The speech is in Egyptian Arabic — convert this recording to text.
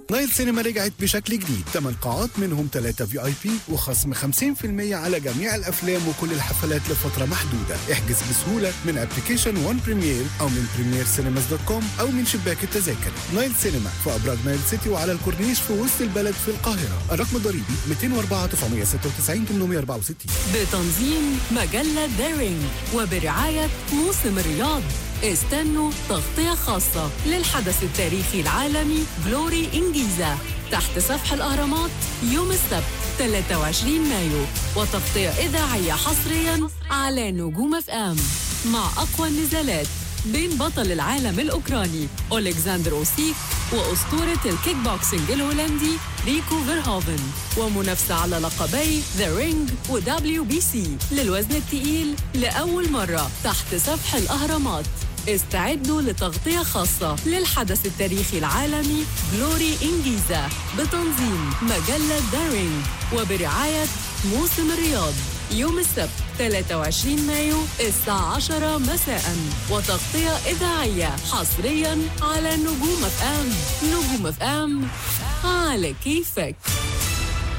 نايل سينما رجعت بشكل جديد 8 قاعات منهم 3 في اي بي وخصم 50% على جميع الافلام وكل الحفلات لفتره محدوده احجز بسهوله من ابلكيشن وان بريمير او من بريمير سينماز دوت كوم او من شباك التذاكر نايل سينما في ابراج نايل سيتي وعلى الكورنيش في وسط البلد في القاهره الرقم الضريبي 204 996 864 بتنظيم مجلة دارينج وبرعاية موسم الرياض استنوا تغطية خاصة للحدث التاريخي العالمي جلوري إنجيزا تحت سفح الأهرامات يوم السبت 23 مايو وتغطية إذاعية حصريا على نجوم اف ام مع أقوى النزالات بين بطل العالم الأوكراني أولكسندر أوسيك وأسطورة الكيك بوكسينج الهولندي ريكو فيرهوفن ومنافسة على لقبي ذا رينج ودبليو بي سي للوزن الثقيل لأول مرة تحت سفح الأهرامات استعدوا لتغطية خاصة للحدث التاريخي العالمي جلوري إنجيزا بتنظيم مجلة دارينج وبرعاية موسم الرياض يوم السبت 23 مايو الساعة 10 مساء وتغطية إذاعية حصريا على نجوم اف ام نجوم اف ام على كيفك